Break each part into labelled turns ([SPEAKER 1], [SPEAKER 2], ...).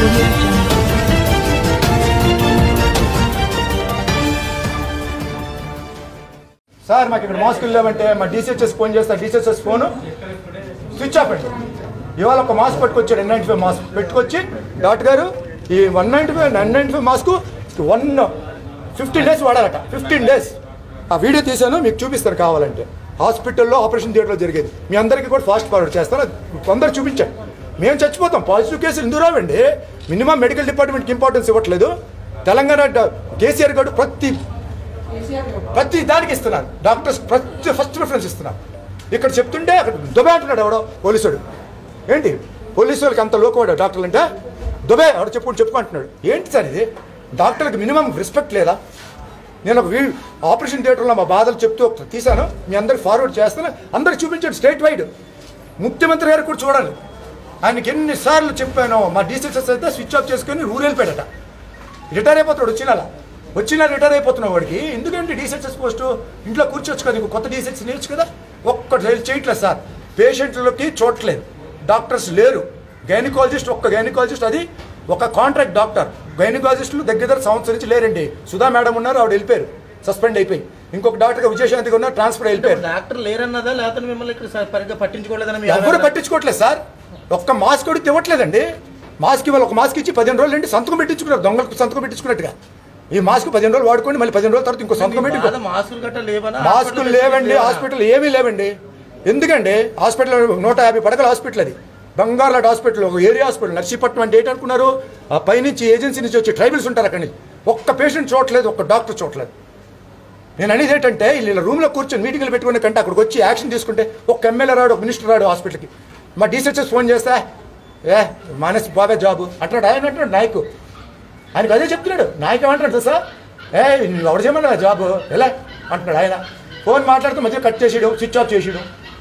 [SPEAKER 1] audio jungle.
[SPEAKER 2] Sir మాకు ఇక్కడ మాస్కులు లేవంటే మా డీసీహెచ్ఎస్ ఫోన్ చేస్తా డీసీహెచ్ఎస్ ఫోన్ స్విచ్ ఆఫ్ అండి ఇవాళ ఒక మాస్క్ పట్టుకొచ్చాడు ఎన్ నైంటీ ఫైవ్ మాస్క్ పెట్టుకొచ్చి డాక్టర్ గారు ఈ one ninety five nine ninety five mask one fifteen days వాడాలట ఫిఫ్టీన్ డేస్ ఆ వీడియో తీశాను మీకు చూపిస్తాను కావాలంటే హాస్పిటల్లో ఆపరేషన్ థియేటర్లో జరిగేది మీ అందరికీ కూడా ఫాస్ట్ ఫార్వర్డ్ చేస్తాను అది కొందరు చూపించాను మేము చచ్చిపోతాం పాజిటివ్ కేసులు ఎందుకు రావండి మినిమం మెడికల్ డిపార్ట్మెంట్కి ఇంపార్టెన్స్ ఇవ్వట్లేదు తెలంగాణ డ- కేసీఆర్ గారు ప్రతి ప్రతి దానికి ఇస్తున్నారు డాక్టర్స్ ప్రతి ఫస్ట్ ప్రిఫరెన్స్ ఇస్తున్నారు ఇక్కడ చెప్తుంటే అక్కడ దుబే అంటున్నాడు ఎవడో పోలీసుడు ఏంటి పోలీసు వాళ్ళకి అంత లోకవాడు డాక్టర్లు అంటే దుబే ఎవడు చెప్పుకుంటూ చెప్పుకుంటున్నాడు ఏంటి సార్ ఇది డాక్టర్లకు మినిమం రెస్పెక్ట్ లేదా నేను ఒక వీ ఆపరేషన్ థియేటర్లో మా బాధలు చెప్తూ ఒకటి తీశాను మీ అందరికి ఫార్వర్డ్ చేస్తాను అందరికి చూపించాడు స్టేట్ వైడ్ ముఖ్యమంత్రి గారు కూడా చూడాలి ఆయనకి ఎన్నిసార్లు చెప్పాను మా డీసీఎస్ అయితే స్విచ్ ఆఫ్ చేసుకొని ఊరు వెళ్ళిపోయాడట రిటైర్ అయిపోతాడు వచ్చిన వచ్చిన రిటైర్ అయిపోతున్నావు వాడికి ఎందుకంటే డీసెక్సెస్ పోస్ట్ ఇంట్లో కూర్చోవచ్చు కదా ఇంకో కొత్త డీసెక్స్ నేర్చు కదా ఒక్క చేయట్లేదు సార్ పేషెంట్లకి చూడట్లేదు డాక్టర్స్ లేరు గైనకాలజిస్ట్ ఒక్క గైనకాలజిస్ట్ అది ఒక కాంట్రాక్ట్ డాక్టర్ గైనకాలజిస్టులు దగ్గర దగ్గర సంవత్సరం నుంచి లేరండి సుధా మేడం ఉన్నారు ఆవిడ వెళ్ళిపోయారు సస్పెండ్ అయిపోయి ఇంకొక డాక్టర్ విజయశాంతి ఉన్నారు ట్రాన్స్ఫర్ అయిపోయారు
[SPEAKER 3] డాక్టర్ లేరన్నదా లేకపోతే మిమ్మల్ని ఇక్కడ స- సరిగ్గా పట్టించుకోలేదని మీ
[SPEAKER 2] ఎవరు
[SPEAKER 3] ఆవేదన?
[SPEAKER 2] పట్టించుకోవట్లేదు సార్ ఒక్క మాస్క్ కూడా ఇవ్వట్లేదండి మాస్క్ ఇవాళ ఒక మాస్క్ ఇచ్చి పదిహేను రోజులు అండి సంతకం పెట్టించుకున్నారు దొంగలకు సంతకం పెట్టించుకున్నట్టుగా ఈ మాస్క్ పదిహేను రోజులు వాడుకోండి మళ్ళీ పదిహేను రోజుల తర్వాత ఇంకో సంతకం పెట్టి
[SPEAKER 3] బాధ మాస్కులు గట్ట లేవనా
[SPEAKER 2] మాస్కులు లేవండి హాస్పిటల్ ఏమీ లేవండి ఎందుకండి హాస్పిటల్ నూట యాభై పడకల హాస్పిటల్ అది బంగారులాట్ హాస్పిటల్ ఒక ఏరియా హాస్పిటల్ నర్సీపట్నం అంటే ఏంటనుకున్నారు ఆ పైనుంచి ఏజెన్సీ నుంచి వచ్చి ట్రైబల్స్ ఉంటారు అక్కడి నుంచి ఒక్క పేషెంట్ చూడట్లేదు ఒక్క డాక్టర్ చూడట్లేదు నేను అనేది ఏంటంటే వీళ్ళ రూమ్లో కూర్చొని మీటింగ్లు పెట్టుకునే కంటే అక్కడికి వచ్చి యాక్షన్ తీసుకుంటే ఒక ఎమ్మెల్యే రాడు ఒక మినిస్టర్ రాడు హాస్పిటల్కి మా డీసెచ్ఎస్ ఫోన్ చేస్తే ఏ మానేసి బాబే జాబు అంటున్నాడు ఆయన అంటున్నాడు నాయకు ఆయనకు అదే చెప్తున్నాడు నాయకు ఏమంటాడు తెలుసా ఏ నువ్వు ఎవరు చేయమన్నా జాబు ఎలా అంటున్నాడు ఆయన ఫోన్ మాట్లాడుతూ మధ్య కట్ చేసేయడం స్విచ్ ఆఫ్ చేసేయడం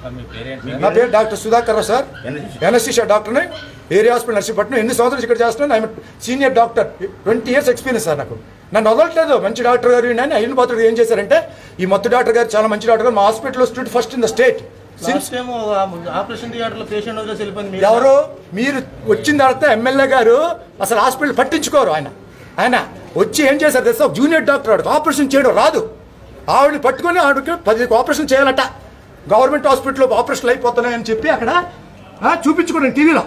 [SPEAKER 2] నా పేరు doctor Sudhakar Rao sir NSC డాక్టర్ని ఏరియా హాస్పిటల్ నర్సీపట్నం ఎన్ని సంవత్సరాలు ఇక్కడ చేస్తున్నాను I'm senior doctor twenty years experience sir నాకు నన్ను వదలట్లేదు మంచి డాక్టర్ గారు నేను అయిన పాత్రుడు ఏం చేశారంటే ఈ మొత్తం డాక్టర్ గారు చాలా మంచి డాక్టర్ గారు మా హాస్పిటల్లో stood first in the state
[SPEAKER 3] last time operation theatre లో పేషెంట్ వదిలేసి వెళ్ళిపోయింది మీరు.
[SPEAKER 2] ఎవరు మీరు వచ్చిన తర్వాత ఎమ్మెల్యే గారు అసలు హాస్పిటల్ పట్టించుకోరు ఆయన ఆయన వచ్చి ఏం చేశారు తెలుసా ఒక జూనియర్ డాక్టర్ ఆవిడకి ఆపరేషన్ చేయడం రాదు ఆవిడని పట్టుకొని ఆవిడకి పది ఆపరేషన్ చేయాలట గవర్నమెంట్ హాస్పిటల్లో ఆపరేషన్లు అయిపోతున్నాయని చెప్పి అక్కడ ఆ, చూపించుకోండి టీవీలో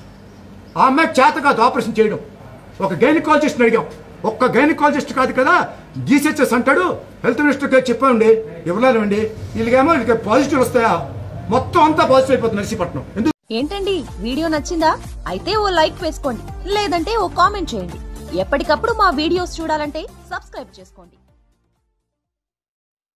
[SPEAKER 2] ఆ అమ్మాయికి చేత కాదు ఆపరేషన్ చేయడం ఒక గైనకాలజిస్ట్ని అడిగాం ఒక్క గైనకాలజిస్ట్ కాదు కదా డీసీహెచ్ఎస్ అంటాడు హెల్త్ మినిస్టర్కి చెప్పండి ఇవ్వలేదండి వీళ్ళకేమో వీళ్ళకి పాజిటివ్ వస్తాయా మొత్తం అంతా పాజిటివ్ అయిపోతుంది నర్సీపట్నం ఎందుకు
[SPEAKER 4] ఏంటండి వీడియో నచ్చిందా అయితే ఓ లైక్ వేసుకోండి లేదంటే ఓ కామెంట్ చేయండి ఎప్పటికప్పుడు మా వీడియోస్ చూడాలంటే సబ్స్క్రైబ్ చేసుకోండి